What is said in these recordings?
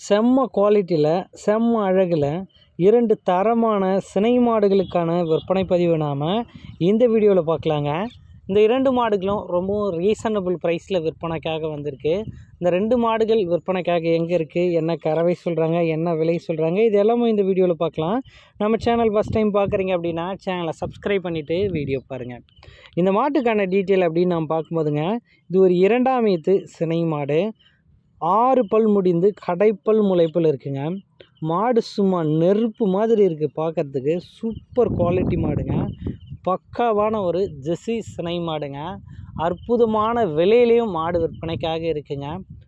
செம்ம குவாலிட்டியில் செம்ம அழகில் இரண்டு தரமான சினை மாடுகளுக்கான விற்பனை பதிவு நாம் இந்த வீடியோவில் பார்க்கலாங்க இந்த இரண்டு மாடுகளும் ரொம்பவும் ரீசனபிள் ப்ரைஸில் விற்பனைக்காக வந்திருக்கு இந்த ரெண்டு மாடுகள் விற்பனைக்காக எங்கே இருக்குது என்ன கறவை சொல்கிறாங்க என்ன விலை சொல்கிறாங்க இது எல்லாமே இந்த வீடியோவில் பார்க்கலாம் நம்ம சேனல் ஃபஸ்ட் டைம் பார்க்குறீங்க அப்படின்னா சேனலை சப்ஸ்கிரைப் பண்ணிவிட்டு வீடியோ பாருங்கள் இந்த மாட்டுக்கான டீட்டெயில் அப்படின்னு நாம் பார்க்கும்போதுங்க இது ஒரு இரண்டாம் ஈத்து சினை மாடு ஆறு பல் முடிந்து கடைப்பல் முளைப்பில் இருக்குங்க மாடு சும்மா நெருப்பு மாதிரி இருக்குது பார்க்கறதுக்கு சூப்பர் குவாலிட்டி மாடுங்க பக்காவான ஒரு ஜெர்சி சினை மாடுங்க அற்புதமான விலையிலையும் மாடு விற்பனைக்காக இருக்குங்க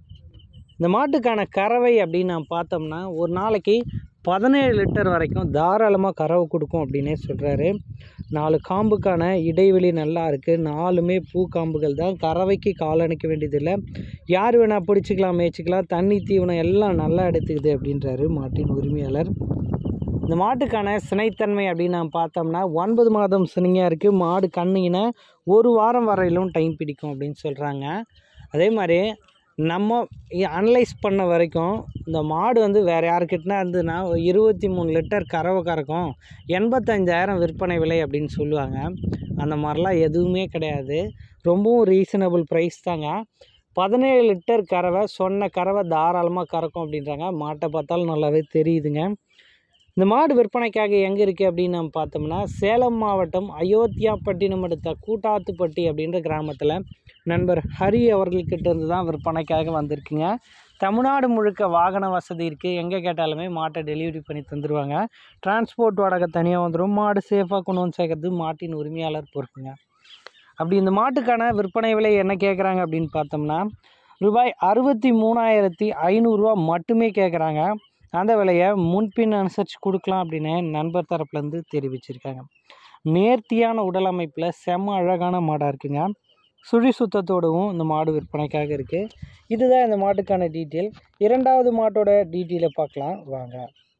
இந்த மாட்டுக்கான கறவை அப்படின்னு நான் பார்த்தோம்னா ஒரு நாளைக்கு பதினேழு லிட்டர் வரைக்கும் தாராளமாக கறவை கொடுக்கும் அப்படின்னே சொல்கிறாரு நாலு காம்புக்கான இடைவெளி நல்லா இருக்குது நாலுமே பூ காம்புகள் தான் கறவைக்கு கால் அணைக்க வேண்டியதில்லை யார் வேணால் பிடிச்சிக்கலாம் மேய்ச்சிக்கலாம் தண்ணி தீவனம் எல்லாம் நல்லா எடுத்துக்குது அப்படின்றாரு மாட்டின் உரிமையாளர் இந்த மாட்டுக்கான சினைத்தன்மை அப்படின்னு நான் பார்த்தோம்னா ஒன்பது மாதம் சினையாக இருக்குது மாடு கண்ணுங்கின ஒரு வாரம் வரையிலும் டைம் பிடிக்கும் அப்படின்னு சொல்கிறாங்க அதே மாதிரி நம்ம அனலைஸ் பண்ண வரைக்கும் இந்த மாடு வந்து வேறு யாருக்கிட்டனா இருந்ததுன்னா ஒரு இருபத்தி மூணு லிட்டர் கறவை கறக்கும் எண்பத்தஞ்சாயிரம் விற்பனை விலை அப்படின்னு சொல்லுவாங்க அந்த மாதிரிலாம் எதுவுமே கிடையாது ரொம்பவும் ரீசனபிள் ப்ரைஸ் தாங்க பதினேழு லிட்டர் கறவை சொன்ன கறவை தாராளமாக கறக்கும் அப்படின்றாங்க மாட்டை பார்த்தாலும் நல்லாவே தெரியுதுங்க இந்த மாடு விற்பனைக்காக எங்கே இருக்குது அப்படின்னு நம்ம பார்த்தோம்னா சேலம் மாவட்டம் அயோத்தியாப்பட்டினம் அடுத்த கூட்டாத்துப்பட்டி அப்படின்ற கிராமத்தில் நண்பர் ஹரி அவர்கள்கிட்ட இருந்து தான் விற்பனைக்காக வந்திருக்குங்க தமிழ்நாடு முழுக்க வாகன வசதி இருக்குது எங்கே கேட்டாலுமே மாட்டை டெலிவரி பண்ணி தந்துடுவாங்க டிரான்ஸ்போர்ட் வாடகை தனியாக வந்துடும் மாடு சேஃபாக கொண்டு வந்து சேர்க்கறது மாட்டின் உரிமையாளர் பொறுப்புங்க அப்படி இந்த மாட்டுக்கான விற்பனை விலை என்ன கேட்குறாங்க அப்படின்னு பார்த்தோம்னா ரூபாய் அறுபத்தி மூணாயிரத்தி ஐநூறுரூவா மட்டுமே கேட்குறாங்க அந்த விலையை முன்பின் அனுசரித்து கொடுக்கலாம் அப்படின்னு நண்பர் தரப்புலேருந்து தெரிவிச்சிருக்காங்க நேர்த்தியான உடல் அமைப்பில் செம்ம அழகான மாடாக இருக்குங்க சுழி சுத்தத்தோடவும் இந்த மாடு விற்பனைக்காக இருக்குது இதுதான் இந்த மாட்டுக்கான டீட்டெயில் இரண்டாவது மாட்டோட டீட்டெயிலை பார்க்கலாம் வாங்க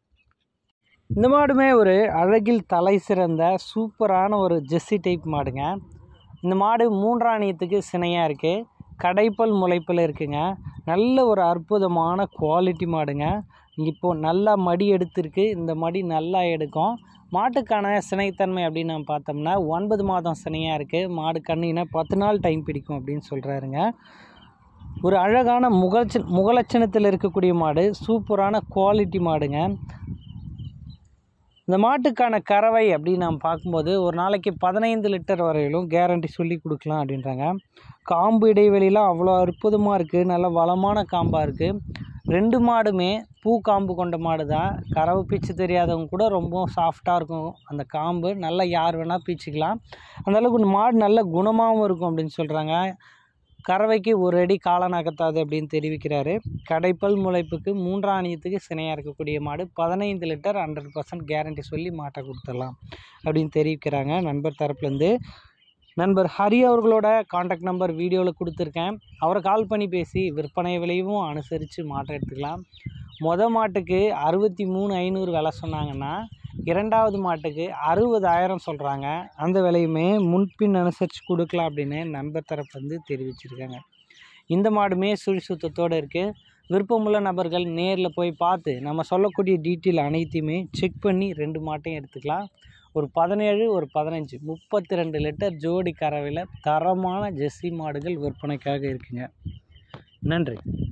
இந்த மாடுமே ஒரு அழகில் தலை சிறந்த சூப்பரான ஒரு ஜெஸ்ஸி டைப் மாடுங்க இந்த மாடு மூன்றாணியத்துக்கு சினையாக இருக்குது கடைப்பல் முளைப்பில் இருக்குங்க நல்ல ஒரு அற்புதமான குவாலிட்டி மாடுங்க இப்போது நல்லா மடி எடுத்திருக்கு இந்த மடி நல்லா எடுக்கும் மாட்டுக்கான சினைத்தன்மை அப்படின்னு நம்ம பார்த்தோம்னா ஒன்பது மாதம் சினையாக இருக்குது மாடு கண்ணினா பத்து நாள் டைம் பிடிக்கும் அப்படின்னு சொல்கிறாருங்க ஒரு அழகான முகலட்ச முகலட்சணத்தில் இருக்கக்கூடிய மாடு சூப்பரான குவாலிட்டி மாடுங்க இந்த மாட்டுக்கான கறவை அப்படின்னு நாம் பார்க்கும்போது ஒரு நாளைக்கு பதினைந்து லிட்டர் வரையிலும் கேரண்டி சொல்லி கொடுக்கலாம் அப்படின்றாங்க காம்பு இடைவெளியெலாம் அவ்வளோ அற்புதமாக இருக்குது நல்ல வளமான காம்பாக இருக்குது ரெண்டு மாடுமே பூ காம்பு கொண்ட மாடு தான் கறவை பீச்சு தெரியாதவங்க கூட ரொம்ப சாஃப்டாக இருக்கும் அந்த காம்பு நல்லா யார் வேணால் பீச்சிக்கலாம் அந்தளவுக்கு மாடு நல்ல குணமாகவும் இருக்கும் அப்படின்னு சொல்கிறாங்க கறவைக்கு ஒரு அடி காலை நகர்த்தாது அப்படின்னு தெரிவிக்கிறாரு கடைப்பல் முளைப்புக்கு மூன்றாணியத்துக்கு சினையாக இருக்கக்கூடிய மாடு பதினைந்து லிட்டர் ஹண்ட்ரட் பர்சன்ட் கேரண்டி சொல்லி மாட்டை கொடுத்துடலாம் அப்படின்னு தெரிவிக்கிறாங்க நண்பர் தரப்புலேருந்து நண்பர் ஹரி அவர்களோட காண்டாக்ட் நம்பர் வீடியோவில் கொடுத்துருக்கேன் அவரை கால் பண்ணி பேசி விற்பனை விலையும் அனுசரித்து மாட்டை எடுத்துக்கலாம் மொதல் மாட்டுக்கு அறுபத்தி மூணு ஐநூறு விலை சொன்னாங்கன்னா இரண்டாவது மாட்டுக்கு அறுபதாயிரம் சொல்கிறாங்க அந்த விலையுமே முன்பின் அனுசரித்து கொடுக்கலாம் அப்படின்னு நண்பர் தரப்பு வந்து தெரிவிச்சிருக்காங்க இந்த மாடுமே சுழி சுத்தத்தோடு இருக்குது விருப்பமுள்ள நபர்கள் நேரில் போய் பார்த்து நம்ம சொல்லக்கூடிய டீட்டெயில் அனைத்தையுமே செக் பண்ணி ரெண்டு மாட்டையும் எடுத்துக்கலாம் ஒரு பதினேழு ஒரு பதினஞ்சு முப்பத்தி ரெண்டு லிட்டர் ஜோடி கறவையில் தரமான ஜெர்சி மாடுகள் விற்பனைக்காக இருக்குங்க நன்றி